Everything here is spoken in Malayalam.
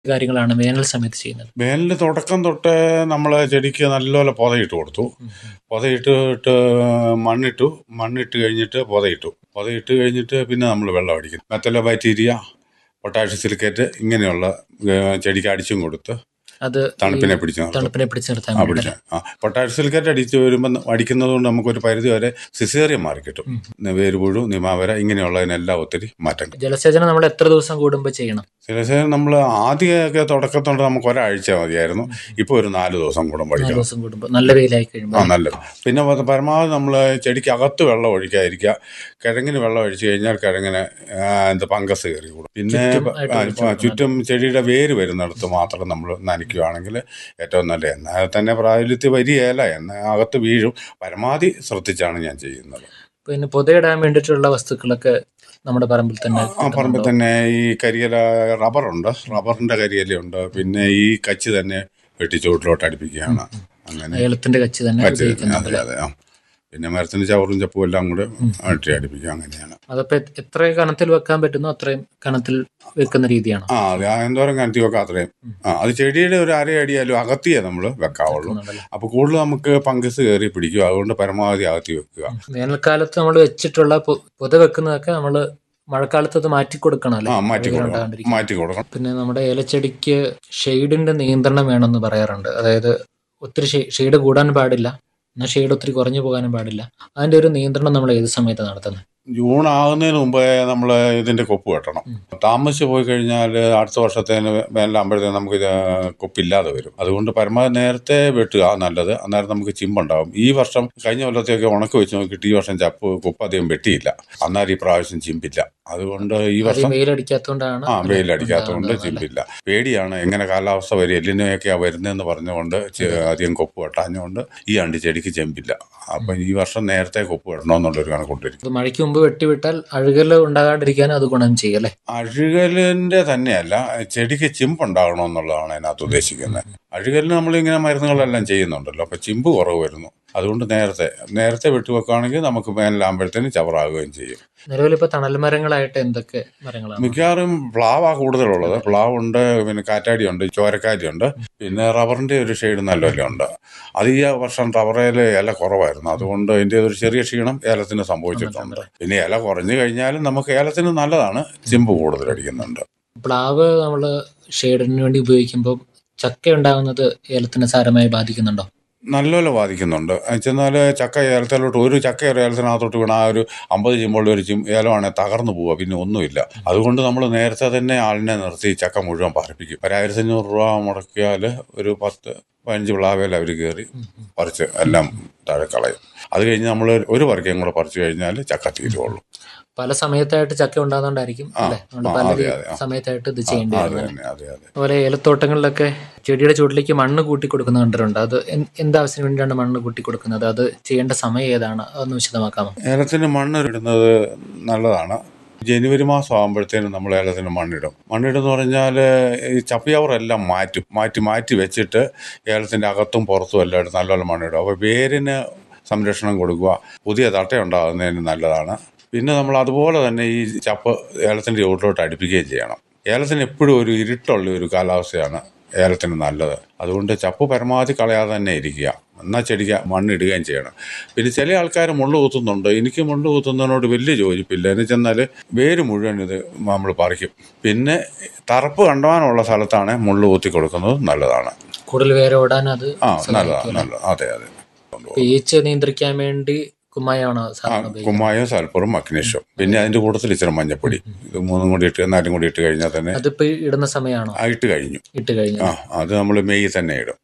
കാര്യങ്ങളാണ് വേനൽ സമയത്ത് ചെയ്യുന്നത് വേനലിൽ തുടക്കം തൊട്ട് നമ്മൾ ചെടിക്ക് നല്ലപോലെ പൊതയിട്ട് കൊടുത്തു പൊതയിട്ട് ഇട്ട് മണ്ണിട്ടു മണ്ണിട്ട് കഴിഞ്ഞിട്ട് പൊതയിട്ടു പൊതയിട്ട് കഴിഞ്ഞിട്ട് പിന്നെ നമ്മൾ വെള്ളം അടിക്കും മെത്തല ബാക്ടീരിയ പൊട്ടാഷ്യം സിലിക്കേറ്റ് ഇങ്ങനെയുള്ള ഏഹ്, ചെടിക്ക് അടിച്ചും കൊടുത്ത് അത് തണുപ്പിനെ ഈ പിടിച്ച് നിർത്തും തണുപ്പിനെ പിടിച്ചു നിർത്താൻ ആ വേണ്ടി പിടിച്ച ആ പൊട്ടാഷ്യം സിലിക്കേറ്റ് അടിച്ച് വരുമ്പോൾ അടിക്കുന്നത് കൊണ്ട് നമുക്കൊരു പരിധി വരെ സിസേറിയം മാറി കിട്ടും വേരുപുഴു നിമാവര ഇങ്ങനെയുള്ളതിനെല്ലാം ഒത്തിരി മാറ്റം കിട്ടും ജലസേചനം നമ്മൾ എത്ര ദിവസം കൂടുമ്പോൾ ചെയ്യണം സിലസേറിയം നമ്മൾ ആദ്യമൊക്കെ തുടക്കത്തോടെ നമുക്ക് ഒരാഴ്ച മതിയായിരുന്നു ഇപ്പോൾ ഒരു നാല് ദിവസം കൂടെ നാല് പഠിക്കണം ദിവസം കൂടുമ്പോൾ നല്ല വെയിലായി ആ കഴിയുമ്പോൾ നല്ലത് പിന്നെ പ- പരമാവധി നമ്മൾ ചെടിക്ക് അകത്ത് വെള്ളം ഒഴിക്കാതിരിക്കുക കിഴങ്ങിന് വെള്ളം ഒഴിച്ചു കഴിഞ്ഞാൽ കിഴങ്ങിന് ആ, എന്താ പങ്കസ് കയറി കൂടും പിന്നെ ചുറ്റും പ- ആയിട്ട് ആ, ഒഴിച്ച് ആ, ചുറ്റും ചെടിയുടെ വേര് വരുന്നിടത്ത് മാത്രം നമ്മൾ നനയ്ക്കുകയാണെങ്കിൽ ഏറ്റവും നല്ല എന്നാൽ തന്നെ പ്രാബല്യത്തിൽ വരികയല്ല എന്ന അകത്ത് വീഴും പരമാവധി ശ്രദ്ധിച്ചാണ് ഞാൻ ചെയ്യുന്നത് പിന്നെ പുതയിടാൻ വേണ്ടിയിട്ടുള്ള വസ്തുക്കളൊക്കെ നമ്മുടെ പറമ്പിൽ തന്നെ ആ പറമ്പിൽ തന്നെ ഈ കരിയില റബ്ബറുണ്ട് റബ്ബറിന്റെ കരിയിലയുണ്ട് പിന്നെ ഈ കച്ചി തന്നെ വെട്ടിച്ചോട്ടിലോട്ട് അടുപ്പിക്കുകയാണ് അങ്ങനെ ഏലത്തിന്റെ കച്ചി തന്നെ കച്ചി തന്നെ ഉപയോഗിക്കുന്നുണ്ട് അതെ അതെ ആ പിന്നെ മരത്തിന്റെ ചവറും ചപ്പും എല്ലാം കൂടെ അട്ടി അടുപ്പിക്കുക അങ്ങനെയാണ് അതപ്പോ എ- എത്ര കനത്തിൽ വെക്കാൻ പറ്റുന്നോ അത്രയും കനത്തിൽ വെക്കുന്ന രീതിയാണ് ആ അതെ ആ എന്തോരം കനത്തി വെക്കാം അത്രയും ആ അത് ചെടിയുടെ ഒരു അര അടിയാലും അകത്തിയേ നമ്മൾ വെക്കാവുള്ളൂ അപ്പൊ കൂടുതൽ നമുക്ക് ഫംഗസ് കയറി പിടിക്കും അതുകൊണ്ട് പരമാവധി അകത്തി വെക്കുക വേനൽക്കാലത്ത് നമ്മൾ വെച്ചിട്ടുള്ള പു- പുത വെക്കുന്നതൊക്കെ നമ്മൾ മഴക്കാലത്ത് അത് മാറ്റി കൊടുക്കണം അല്ലേ ആ മാറ്റി വെയിൽ കൊടുക്കണം ഉണ്ടാകാണ്ടിരിക്കാൻ. മാറ്റി കൊടുക്കണം പിന്നെ നമ്മുടെ ഏലച്ചെടിക്ക് ഷെയ്ഡിന്റെ നിയന്ത്രണം വേണമെന്ന് പറയാറുണ്ട് അതായത് ഒത്തിരി ഷെയ്ഡ് കൂടാൻ പാടില്ല എന്നാൽ ഷെയ്ഡ് ഒത്തിരി കുറഞ്ഞു പോകാനും പാടില്ല അതിന്റെ ഒരു നിയന്ത്രണം നമ്മൾ ഏത് സമയത്ത് നടത്തുന്നത് ജൂൺ ആകുന്നതിന് മുമ്പേ നമ്മൾ ഇതിന്റെ കൊപ്പ് വെട്ടണം താമസിച്ച് പോയി കഴിഞ്ഞാൽ അടുത്ത വർഷത്തേന് വേനലാകുമ്പോഴത്തേന് നമുക്ക് ഇത് കൊപ്പില്ലാതെ വരും അതുകൊണ്ട് പരമാവധി നേരത്തെ വെട്ടുക നല്ലത് അന്നേരം നമുക്ക് ചിമ്പുണ്ടാവും ഈ വർഷം കഴിഞ്ഞ കൊല്ലത്തെയൊക്കെ ഉണക്ക് വെച്ച് നോക്കിയിട്ട് ഈ വർഷം ചപ്പ് കൊപ്പ് അധികം വെട്ടിയില്ല അന്നേരം ഈ പ്രാവശ്യം ചിമ്പില്ല അതുകൊണ്ട് ഈ അത് ഈ വർഷം വെയിലടിക്കാത്തതുകൊണ്ടാണ് ആ വെയിലടിക്കാത്തതുകൊണ്ട് ഉണ്ടാകുന്നത് അല്ലേ? ചിമ്പില്ല പേടിയാണ് എങ്ങനെ കാലാവസ്ഥ വരും എല്ലിനൊക്കെയാ വരുന്നതെന്ന് പറഞ്ഞുകൊണ്ട് ചെ- അധികം കൊപ്പ് വെട്ടാഞ്ഞുകൊണ്ട് ഈ അണ്ടി ചെടിക്ക് ചെമ്പില്ല അപ്പം ഈ വർഷം നേരത്തെ കൊപ്പ് വെട്ടണമെന്നുള്ളൊരു കണക്കൊണ്ടിരിക്കും ഇത് മഴയ്ക്ക് മുമ്പ് വെട്ടിവിട്ടാൽ അഴുകൽ ഉണ്ടാകാണ്ടിരിക്കാൻ അത് ഗുണം ചെയ്യും അല്ലേ അഴുകലിന്റെ തന്നെയല്ല ചെടിക്ക് ചിമ്പുണ്ടാകണമെന്നുള്ളതാണ് അതിനകത്ത് ഉദ്ദേശിക്കുന്നത് അഴുകലിന് നമ്മളിങ്ങനെ മരുന്നുകളെല്ലാം ചെയ്യുന്നുണ്ടല്ലോ അപ്പൊ ചിമ്പ് കുറവ് വരുന്നു അതുകൊണ്ട് നേരത്തെ നേരത്തെ വെട്ടുവെക്കുകയാണെങ്കിൽ നമുക്ക് വേനലാകുമ്പോഴത്തേന് ചവറാകുകയും ചെയ്യും നിലവിൽ ഇപ്പൊ തണൽ മരങ്ങളായിട്ട് എന്തൊക്കെ മരങ്ങളാണ് മിക്കവാറും പ്ലാവാ കൂടുതലുള്ളത് പ്ലാവുണ്ട് പിന്നെ കാറ്റാടിയുണ്ട് ചോരക്കാരിയുണ്ട് പിന്നെ റബ്ബറിന്റെ ഒരു ഷെയ്ഡ് നല്ലപോലെ ഉണ്ട് അത് ഈ വർഷം റബ്ബറേൽ ഇല കുറവായിരുന്നു അതുകൊണ്ട് അതിന്റെ ഒരു ചെറിയ ക്ഷീണം ഏലത്തിന് സംഭവിച്ചിട്ടുണ്ട് പിന്നെ ഇല കുറഞ്ഞു കഴിഞ്ഞാലും നമുക്ക് ഏലത്തിന് നല്ലതാണ് ചിമ്പ് കൂടുതൽ അടിക്കുന്നുണ്ട് പ്ലാവ് നമ്മൾ ഷെയ്ഡിന് വേണ്ടി ഉപയോഗിക്കുമ്പോൾ ചക്ക ഉണ്ടാകുന്നത് ഏലത്തിനെ സാരമായി ബാധിക്കുന്നുണ്ടോ നല്ലപോലെ ബാധിക്കുന്നുണ്ട് ചെന്നാൽ ചക്ക ഏലത്തിലോട്ട് ഒരു ചക്ക ഒരു ഏലത്തിനകത്തോട്ട് വീണ ആ ഒരു അമ്പത് ചിമ്പുള്ള ഒരു ചിം ഏലമാണെങ്കിൽ തകർന്നു പോവുക പിന്നെ ഒന്നുമില്ല അതുകൊണ്ട് നമ്മൾ നേരത്തെ തന്നെ ആളിനെ നിർത്തി ചക്ക മുഴുവൻ പറപ്പിക്കും ഒരു ആയിരത്തി അഞ്ഞൂറ് രൂപ മുടക്കിയാൽ ഒരു പത്ത് പതിനഞ്ച് പ്ലാവേൽ അവർ കയറി പറിച്ച് എല്ലാം താഴെ കളയും അത് കഴിഞ്ഞ് നമ്മൾ ഒരു പറിക്കയും കൂടെ പറിച്ചു കഴിഞ്ഞാൽ ചക്ക തീരുള്ളൂ പല സമയത്തായിട്ട് ചക്ക ഉണ്ടാകുന്നതുകൊണ്ടായിരിക്കും അല്ലേ അതുകൊണ്ട് ആ, പല അതെ, അതെ, ആ. സമയത്തായിട്ട് ഇത് ചെയ്യേണ്ടി അത് വരും തന്നെ അതെ അതെ അതുപോലെ ഏലത്തോട്ടങ്ങളിലൊക്കെ ചെടിയുടെ ചുവട്ടിലേക്ക് മണ്ണ് കൂട്ടി കൊടുക്കുന്ന കണ്ടിട്ടുണ്ട് അത് എന്ത് എന്താവശ്യത്തിന് വേണ്ടിയാണ് മണ്ണ് കൂട്ടി കൊടുക്കുന്നത് അത് ചെയ്യേണ്ട സമയം ഏതാണ് അതൊന്ന് വിശദമാക്കാമോ ഏലത്തിന് മണ്ണ് ഇടുന്നത് നല്ലതാണ് ജനുവരി മാസം ആകുമ്പോഴത്തേനും നമ്മൾ ഏലത്തിന് മണ്ണിടും മണ്ണിടുന്ന് പറഞ്ഞാൽ ഈ ചപ്പിയവറെല്ലാം മാറ്റും മാറ്റി മാറ്റി വെച്ചിട്ട് ഏലത്തിൻ്റെ അകത്തും പുറത്തും എല്ലാം ഇട്ട് നല്ലപോലെ മണ്ണിടും അപ്പോൾ വേരിന് സംരക്ഷണം കൊടുക്കുക പുതിയ തട്ട ഉണ്ടാകുന്നതിന് നല്ലതാണ് പിന്നെ നമ്മൾ അതുപോലെ തന്നെ ഈ ചപ്പ് ഏലത്തിൻ്റെ ചുവട്ടിലോട്ട് അടുപ്പിക്കുകയും ചെയ്യണം ഏലത്തിന് എപ്പോഴും ഒരു ഇരുട്ടുള്ള ഒരു കാലാവസ്ഥയാണ് ഏലത്തിന് നല്ലത് അതുകൊണ്ട് ചപ്പ് പരമാവധി കളയാതെ തന്നെ ഇരിക്കുക എന്നാൽ ചെടിക്ക് മണ്ണിടുകയും ചെയ്യണം പിന്നെ ചില ആൾക്കാർ മുള്ളു കുത്തുന്നുണ്ട് എനിക്ക് മുള്ളു കുത്തുന്നതിനോട് വലിയ യോജിപ്പില്ല എന്ന് വെച്ചെന്നാൽ വേര് മുഴുവൻ ഇത് നമ്മൾ പറിക്കും പിന്നെ തറപ്പ് കണ്ടുവാനുള്ള സ്ഥലത്താണ് മുള്ളു കുത്തി കൊടുക്കുന്നത് നല്ലതാണ് കൂടുതൽ വേറെ ഓടാൻ അത് ആ സഹായിക്കും നല്ലതാണ് അല്ലേ? നല്ലത് അതെ അതെ ഇപ്പൊ ഈച്ച നിയന്ത്രിക്കാൻ വേണ്ടി കുമ്മായമാണോ ആ സാധാരണ ഉപയോഗിക്കുന്നത് കുമ്മായം സൽപ്പറും മഗ്നീഷ്യം പിന്നെ അതിന്റെ കൂട്ടത്തിൽ ഇച്ചിരി മഞ്ഞപ്പൊടി ഇത് മൂന്നും കൂടി ഇട്ട് നാലും കൂടി ഇട്ട് കഴിഞ്ഞാൽ തന്നെ അതിപ്പോ ഇടുന്ന സമയമാണോ ആ, ഇട്ട് കഴിഞ്ഞു ഇട്ട് കഴിഞ്ഞു ആ അത് നമ്മൾ മെയ് തന്നെ ഇടും